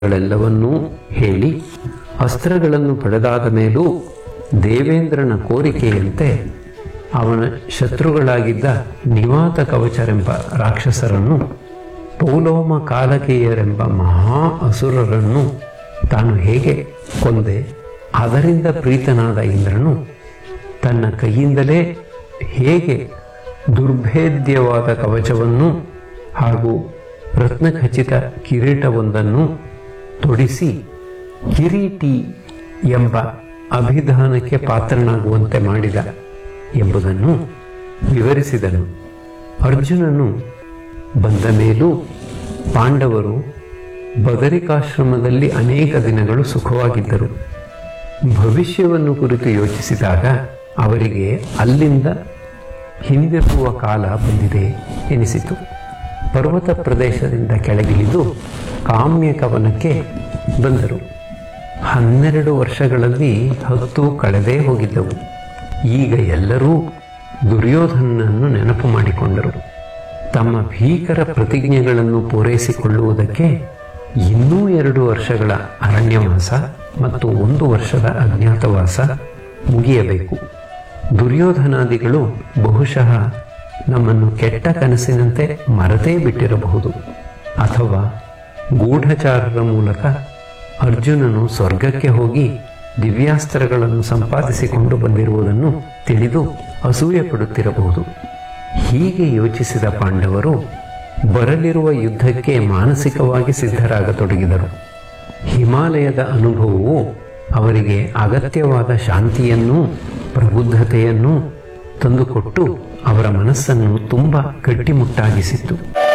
ಗಳೆಲ್ಲವನ್ನೂ ಹೇಳಿ ಅಸ್ತ್ರಗಳನ್ನು ಪಡೆದಾದ ಮೇಲೂ ದೇವೇಂದ್ರನ ಕೋರಿಕೆಯಂತೆ ಅವನ ಶತ್ರುಗಳಾಗಿದ್ದ ನಿವಾತ ಕವಚರೆಂಬ ರಾಕ್ಷಸರನ್ನು ಪೌಲೋಮ ಕಾಲಕೀಯರೆಂಬ ಮಹಾ ಅಸುರರನ್ನು ತಾನು ಹೇಗೆ ಕೊಂದೆ ಅದರಿಂದ ಪ್ರೀತನಾದ ಇಂದ್ರನು ತನ್ನ ಕೈಯಿಂದಲೇ ಹೇಗೆ ದುರ್ಭೇದ್ಯವಾದ ಕವಚವನ್ನು ಹಾಗೂ ರತ್ನಖಚಿತ ಕಿರೀಟವೊಂದನ್ನು ತೊಡಿಸಿ ಕಿರೀಟಿ ಎಂಬ ಅಭಿಧಾನಕ್ಕೆ ಪಾತ್ರನಾಗುವಂತೆ ಮಾಡಿದ ಎಂಬುದನ್ನು ವಿವರಿಸಿದನು ಅರ್ಜುನನು ಬಂದ ಮೇಲೂ ಪಾಂಡವರು ಬದರಿಕಾಶ್ರಮದಲ್ಲಿ ಅನೇಕ ದಿನಗಳು ಸುಖವಾಗಿದ್ದರು ಭವಿಷ್ಯವನ್ನು ಕುರಿತು ಯೋಚಿಸಿದಾಗ ಅವರಿಗೆ ಅಲ್ಲಿಂದ ಹಿಂದಿರುಗುವ ಕಾಲ ಬಂದಿದೆ ಎನಿಸಿತು ಪರ್ವತ ಪ್ರದೇಶದಿಂದ ಕೆಳಗಿಳಿದು ಕಾಮ್ಯ ಕವನಕ್ಕೆ ಬಂದರು ಹನ್ನೆರಡು ವರ್ಷಗಳಲ್ಲಿ ಹತ್ತು ಕಳೆದೇ ಹೋಗಿದ್ದವು ಈಗ ಎಲ್ಲರೂ ದುರ್ಯೋಧನನನ್ನು ನೆನಪು ಮಾಡಿಕೊಂಡರು ತಮ್ಮ ಭೀಕರ ಪ್ರತಿಜ್ಞೆಗಳನ್ನು ಪೂರೈಸಿಕೊಳ್ಳುವುದಕ್ಕೆ ಇನ್ನೂ ಎರಡು ವರ್ಷಗಳ ಅರಣ್ಯವಾಸ ಮತ್ತು ಒಂದು ವರ್ಷದ ಅಜ್ಞಾತವಾಸ ಮುಗಿಯಬೇಕು ದುರ್ಯೋಧನಾದಿಗಳು ಬಹುಶಃ ನಮ್ಮನ್ನು ಕೆಟ್ಟ ಕನಸಿನಂತೆ ಮರೆತೇ ಬಿಟ್ಟಿರಬಹುದು ಅಥವಾ ಗೂಢಚಾರರ ಮೂಲಕ ಅರ್ಜುನನು ಸ್ವರ್ಗಕ್ಕೆ ಹೋಗಿ ದಿವ್ಯಾಸ್ತ್ರಗಳನ್ನು ಸಂಪಾದಿಸಿಕೊಂಡು ಬಂದಿರುವುದನ್ನು ತಿಳಿದು ಅಸೂಯೆ ಪಡುತ್ತಿರಬಹುದು ಹೀಗೆ ಯೋಚಿಸಿದ ಪಾಂಡವರು ಬರಲಿರುವ ಯುದ್ಧಕ್ಕೆ ಮಾನಸಿಕವಾಗಿ ಸಿದ್ಧರಾಗತೊಡಗಿದರು ಹಿಮಾಲಯದ ಅನುಭವವು ಅವರಿಗೆ ಅಗತ್ಯವಾದ ಶಾಂತಿಯನ್ನೂ ಪ್ರಬುದ್ಧತೆಯನ್ನೂ ತಂದುಕೊಟ್ಟು ಅವರ ಮನಸ್ಸನ್ನು ತುಂಬ ಗಟ್ಟಿಮುಟ್ಟಾಗಿಸಿತ್ತು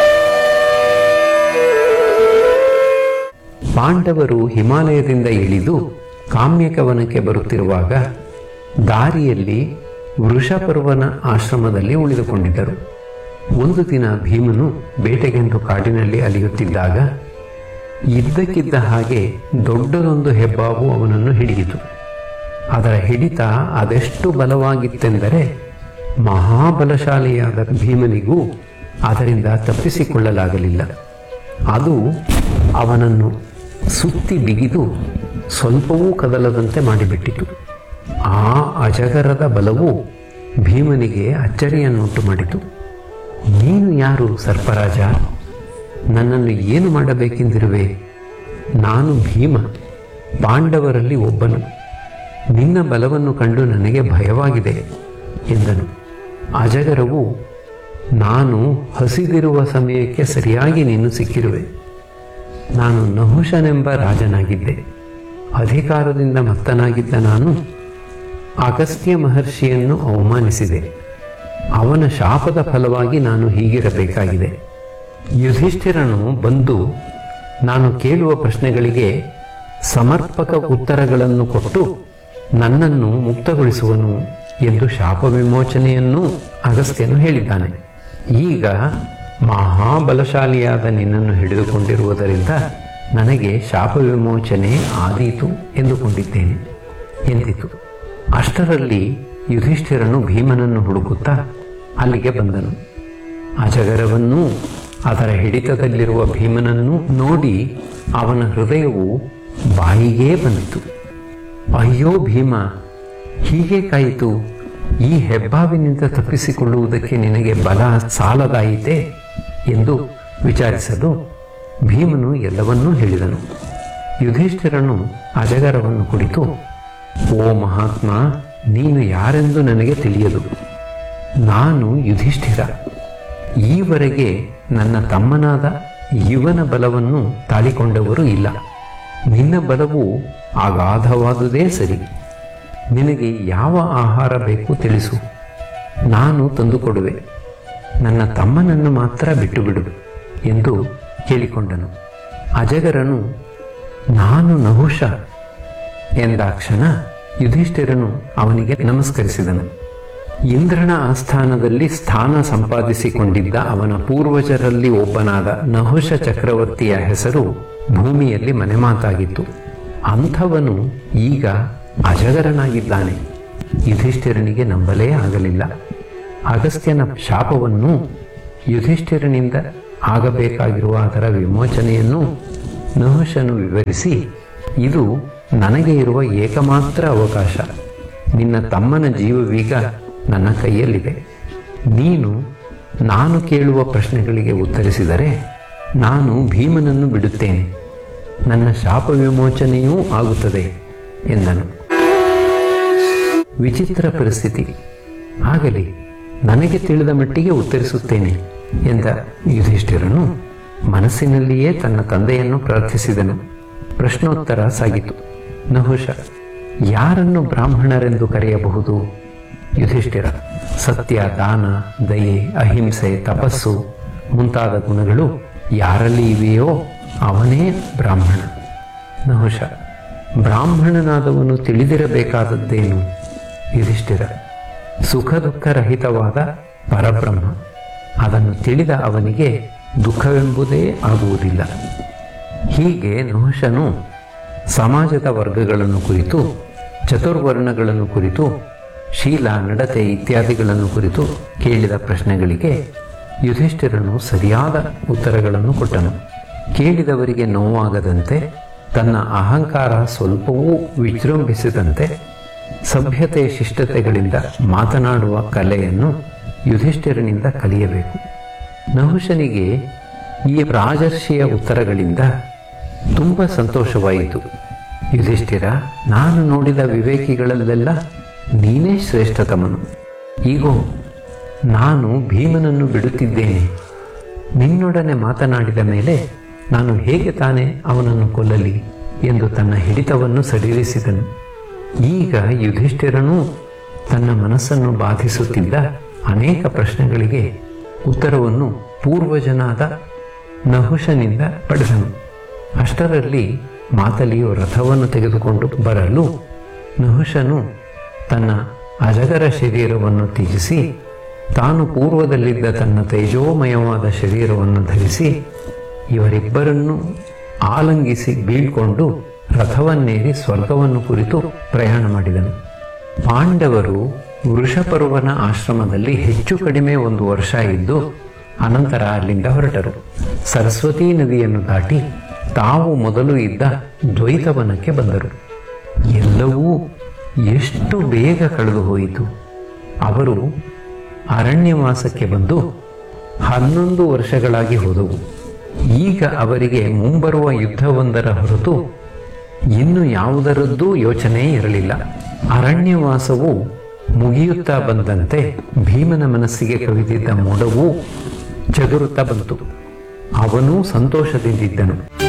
ಪಾಂಡವರು ಹಿಮಾಲಯದಿಂದ ಇಳಿದು ಕಾಮ್ಯಕವನಕ್ಕೆ ಬರುತ್ತಿರುವಾಗ ದಾರಿಯಲ್ಲಿ ವೃಷಪರ್ವನ ಆಶ್ರಮದಲ್ಲಿ ಉಳಿದುಕೊಂಡಿದ್ದರು ಒಂದು ದಿನ ಭೀಮನು ಬೇಟೆಗೆಂದು ಕಾಡಿನಲ್ಲಿ ಅಲಿಯುತ್ತಿದ್ದಾಗ ಇದ್ದಕ್ಕಿದ್ದ ಹಾಗೆ ದೊಡ್ಡದೊಂದು ಹೆಬ್ಬಾವು ಅವನನ್ನು ಹಿಡಿಯಿತು ಅದರ ಹಿಡಿತ ಅದೆಷ್ಟು ಬಲವಾಗಿತ್ತೆಂದರೆ ಮಹಾಬಲಶಾಲಿಯಾದ ಭೀಮನಿಗೂ ಅದರಿಂದ ತಪ್ಪಿಸಿಕೊಳ್ಳಲಾಗಲಿಲ್ಲ ಅದು ಅವನನ್ನು ಸುತ್ತಿ ಬಿಗಿದು ಸ್ವಲ್ಪವೂ ಕದಲದಂತೆ ಮಾಡಿಬಿಟ್ಟಿತು ಆ ಅಜಗರದ ಬಲವು ಭೀಮನಿಗೆ ಅಚ್ಚರಿಯನ್ನುಂಟು ಮಾಡಿತು ನೀನು ಯಾರು ಸರ್ಪರಾಜ ನನ್ನನ್ನು ಏನು ಮಾಡಬೇಕೆಂದಿರುವೆ ನಾನು ಭೀಮ ಪಾಂಡವರಲ್ಲಿ ಒಬ್ಬನು ನಿನ್ನ ಬಲವನ್ನು ಕಂಡು ನನಗೆ ಭಯವಾಗಿದೆ ಎಂದನು ಅಜಗರವು ನಾನು ಹಸಿದಿರುವ ಸಮಯಕ್ಕೆ ಸರಿಯಾಗಿ ನೀನು ಸಿಕ್ಕಿರುವೆ ನಾನು ನಹುಷನೆಂಬ ರಾಜನಾಗಿದ್ದೆ ಅಧಿಕಾರದಿಂದ ಮತ್ತನಾಗಿದ್ದ ನಾನು ಅಗಸ್ತ್ಯ ಮಹರ್ಷಿಯನ್ನು ಅವಮಾನಿಸಿದೆ ಅವನ ಶಾಪದ ಫಲವಾಗಿ ನಾನು ಹೀಗಿರಬೇಕಾಗಿದೆ ಯುಧಿಷ್ಠಿರನು ಬಂದು ನಾನು ಕೇಳುವ ಪ್ರಶ್ನೆಗಳಿಗೆ ಸಮರ್ಪಕ ಉತ್ತರಗಳನ್ನು ಕೊಟ್ಟು ನನ್ನನ್ನು ಮುಕ್ತಗೊಳಿಸುವನು ಎಂದು ಶಾಪ ವಿಮೋಚನೆಯನ್ನು ಅಗಸ್ತ್ಯನು ಹೇಳಿದ್ದಾನೆ ಈಗ ಮಹಾಬಲಶಾಲಿಯಾದ ನಿನ್ನನ್ನು ಹಿಡಿದುಕೊಂಡಿರುವುದರಿಂದ ನನಗೆ ಶಾಪ ವಿಮೋಚನೆ ಆದೀತು ಎಂದುಕೊಂಡಿದ್ದೇನೆ ಎಂದಿತು ಅಷ್ಟರಲ್ಲಿ ಯುಧಿಷ್ಠಿರನು ಭೀಮನನ್ನು ಹುಡುಕುತ್ತಾ ಅಲ್ಲಿಗೆ ಬಂದನು ಅಜಗರವನ್ನೂ ಅದರ ಹಿಡಿತದಲ್ಲಿರುವ ಭೀಮನನ್ನು ನೋಡಿ ಅವನ ಹೃದಯವು ಬಾಯಿಗೇ ಬಂದಿತು ಅಯ್ಯೋ ಭೀಮ ಹೀಗೆ ಕಾಯಿತು ಈ ಹೆಬ್ಬಾವಿನಿಂದ ತಪ್ಪಿಸಿಕೊಳ್ಳುವುದಕ್ಕೆ ನಿನಗೆ ಬಲ ಸಾಲದಾಯಿತೆ ಎಂದು ವಿಚಾರಿಸಲು ಭೀಮನು ಎಲ್ಲವನ್ನೂ ಹೇಳಿದನು ಯುಧಿಷ್ಠಿರನು ಅಜಗರವನ್ನು ಕುರಿತು ಓ ಮಹಾತ್ಮ ನೀನು ಯಾರೆಂದು ನನಗೆ ತಿಳಿಯದು ನಾನು ಯುಧಿಷ್ಠಿರ ಈವರೆಗೆ ನನ್ನ ತಮ್ಮನಾದ ಇವನ ಬಲವನ್ನು ತಾಳಿಕೊಂಡವರು ಇಲ್ಲ ನಿನ್ನ ಬಲವು ಅಗಾಧವಾದುದೇ ಸರಿ ನಿನಗೆ ಯಾವ ಆಹಾರ ಬೇಕು ತಿಳಿಸು ನಾನು ತಂದುಕೊಡುವೆ ನನ್ನ ತಮ್ಮನನ್ನು ಮಾತ್ರ ಬಿಟ್ಟು ಬಿಡು ಎಂದು ಕೇಳಿಕೊಂಡನು ಅಜಗರನು ನಾನು ನಹುಷ ಎಂದಾಕ್ಷಣ ಯುಧಿಷ್ಠಿರನು ಅವನಿಗೆ ನಮಸ್ಕರಿಸಿದನು ಇಂದ್ರನ ಆಸ್ಥಾನದಲ್ಲಿ ಸ್ಥಾನ ಸಂಪಾದಿಸಿಕೊಂಡಿದ್ದ ಅವನ ಪೂರ್ವಜರಲ್ಲಿ ಒಬ್ಬನಾದ ನಹುಷ ಚಕ್ರವರ್ತಿಯ ಹೆಸರು ಭೂಮಿಯಲ್ಲಿ ಮನೆಮಾತಾಗಿತ್ತು ಅಂಥವನು ಈಗ ಅಜಗರನಾಗಿದ್ದಾನೆ ಯುಧಿಷ್ಠಿರನಿಗೆ ನಂಬಲೇ ಆಗಲಿಲ್ಲ ಅಗಸ್ತ್ಯನ ಶಾಪವನ್ನು ಯುಧಿಷ್ಠಿರನಿಂದ ಆಗಬೇಕಾಗಿರುವ ಅದರ ವಿಮೋಚನೆಯನ್ನು ನಹುಷನು ವಿವರಿಸಿ ಇದು ನನಗೆ ಇರುವ ಏಕಮಾತ್ರ ಅವಕಾಶ ನಿನ್ನ ತಮ್ಮನ ಜೀವವೀಗ ನನ್ನ ಕೈಯಲ್ಲಿದೆ ನೀನು ನಾನು ಕೇಳುವ ಪ್ರಶ್ನೆಗಳಿಗೆ ಉತ್ತರಿಸಿದರೆ ನಾನು ಭೀಮನನ್ನು ಬಿಡುತ್ತೇನೆ ನನ್ನ ಶಾಪ ವಿಮೋಚನೆಯೂ ಆಗುತ್ತದೆ ಎಂದನು ವಿಚಿತ್ರ ಪರಿಸ್ಥಿತಿ ಆಗಲಿ ನನಗೆ ತಿಳಿದ ಮಟ್ಟಿಗೆ ಉತ್ತರಿಸುತ್ತೇನೆ ಎಂದ ಯುಧಿಷ್ಠಿರನು ಮನಸ್ಸಿನಲ್ಲಿಯೇ ತನ್ನ ತಂದೆಯನ್ನು ಪ್ರಾರ್ಥಿಸಿದನು ಪ್ರಶ್ನೋತ್ತರ ಸಾಗಿತು ನಹುಷ ಯಾರನ್ನು ಬ್ರಾಹ್ಮಣರೆಂದು ಕರೆಯಬಹುದು ಯುಧಿಷ್ಠಿರ ಸತ್ಯ ದಾನ ದಯೆ ಅಹಿಂಸೆ ತಪಸ್ಸು ಮುಂತಾದ ಗುಣಗಳು ಯಾರಲ್ಲಿ ಇವೆಯೋ ಅವನೇ ಬ್ರಾಹ್ಮಣ ನಹುಷ ಬ್ರಾಹ್ಮಣನಾದವನು ತಿಳಿದಿರಬೇಕಾದದ್ದೇನು ಯುಧಿಷ್ಠಿರ ಸುಖ ದುಃಖರಹಿತವಾದ ಪರಬ್ರಹ್ಮ ಅದನ್ನು ತಿಳಿದ ಅವನಿಗೆ ದುಃಖವೆಂಬುದೇ ಆಗುವುದಿಲ್ಲ ಹೀಗೆ ನಹುಷನು ಸಮಾಜದ ವರ್ಗಗಳನ್ನು ಕುರಿತು ಚತುರ್ವರ್ಣಗಳನ್ನು ಕುರಿತು ಶೀಲ ನಡತೆ ಇತ್ಯಾದಿಗಳನ್ನು ಕುರಿತು ಕೇಳಿದ ಪ್ರಶ್ನೆಗಳಿಗೆ ಯುಧಿಷ್ಠಿರನು ಸರಿಯಾದ ಉತ್ತರಗಳನ್ನು ಕೊಟ್ಟನು ಕೇಳಿದವರಿಗೆ ನೋವಾಗದಂತೆ ತನ್ನ ಅಹಂಕಾರ ಸ್ವಲ್ಪವೂ ವಿಜೃಂಭಿಸಿದಂತೆ ಸಭ್ಯತೆ ಶಿಷ್ಟತೆಗಳಿಂದ ಮಾತನಾಡುವ ಕಲೆಯನ್ನು ಯುಧಿಷ್ಠಿರನಿಂದ ಕಲಿಯಬೇಕು ನಹುಷನಿಗೆ ಈ ರಾಜರ್ಷಿಯ ಉತ್ತರಗಳಿಂದ ತುಂಬ ಸಂತೋಷವಾಯಿತು ಯುಧಿಷ್ಠಿರ ನಾನು ನೋಡಿದ ವಿವೇಕಿಗಳಲ್ಲೆಲ್ಲ ನೀನೇ ಶ್ರೇಷ್ಠತಮನು ಈಗೋ ನಾನು ಭೀಮನನ್ನು ಬಿಡುತ್ತಿದ್ದೇನೆ ನಿನ್ನೊಡನೆ ಮಾತನಾಡಿದ ಮೇಲೆ ನಾನು ಹೇಗೆ ತಾನೇ ಅವನನ್ನು ಕೊಲ್ಲಲಿ ಎಂದು ತನ್ನ ಹಿಡಿತವನ್ನು ಸಡಿಲಿಸಿದನು ಈಗ ಯುಧಿಷ್ಠಿರನೂ ತನ್ನ ಮನಸ್ಸನ್ನು ಬಾಧಿಸುತ್ತಿದ್ದ ಅನೇಕ ಪ್ರಶ್ನೆಗಳಿಗೆ ಉತ್ತರವನ್ನು ಪೂರ್ವಜನಾದ ನಹುಷನಿಂದ ಪಡೆದನು ಅಷ್ಟರಲ್ಲಿ ಮಾತಲಿಯು ರಥವನ್ನು ತೆಗೆದುಕೊಂಡು ಬರಲು ನಹುಷನು ತನ್ನ ಅಜಗರ ಶರೀರವನ್ನು ತ್ಯಜಿಸಿ ತಾನು ಪೂರ್ವದಲ್ಲಿದ್ದ ತನ್ನ ತೇಜೋಮಯವಾದ ಶರೀರವನ್ನು ಧರಿಸಿ ಇವರಿಬ್ಬರನ್ನು ಆಲಂಗಿಸಿ ಬೀಳ್ಕೊಂಡು ರಥವನ್ನೇರಿ ಸ್ವರ್ಗವನ್ನು ಕುರಿತು ಪ್ರಯಾಣ ಮಾಡಿದನು ಪಾಂಡವರು ವೃಷಪರ್ವನ ಆಶ್ರಮದಲ್ಲಿ ಹೆಚ್ಚು ಕಡಿಮೆ ಒಂದು ವರ್ಷ ಇದ್ದು ಅನಂತರ ಅಲ್ಲಿಂದ ಹೊರಟರು ಸರಸ್ವತೀ ನದಿಯನ್ನು ದಾಟಿ ತಾವು ಮೊದಲು ಇದ್ದ ದ್ವೈತವನಕ್ಕೆ ಬಂದರು ಎಲ್ಲವೂ ಎಷ್ಟು ಬೇಗ ಕಳೆದು ಹೋಯಿತು ಅವರು ಅರಣ್ಯವಾಸಕ್ಕೆ ಬಂದು ಹನ್ನೊಂದು ವರ್ಷಗಳಾಗಿ ಹೋದವು ಈಗ ಅವರಿಗೆ ಮುಂಬರುವ ಯುದ್ಧವೊಂದರ ಹೊರತು ಇನ್ನು ಯಾವುದರದ್ದೂ ಯೋಚನೆ ಇರಲಿಲ್ಲ ಅರಣ್ಯವಾಸವು ಮುಗಿಯುತ್ತಾ ಬಂದಂತೆ ಭೀಮನ ಮನಸ್ಸಿಗೆ ಕವಿದಿದ್ದ ಮೋಡವೂ ಚದುರುತ್ತಾ ಬಂತು ಅವನೂ ಸಂತೋಷದಿಂದಿದ್ದನು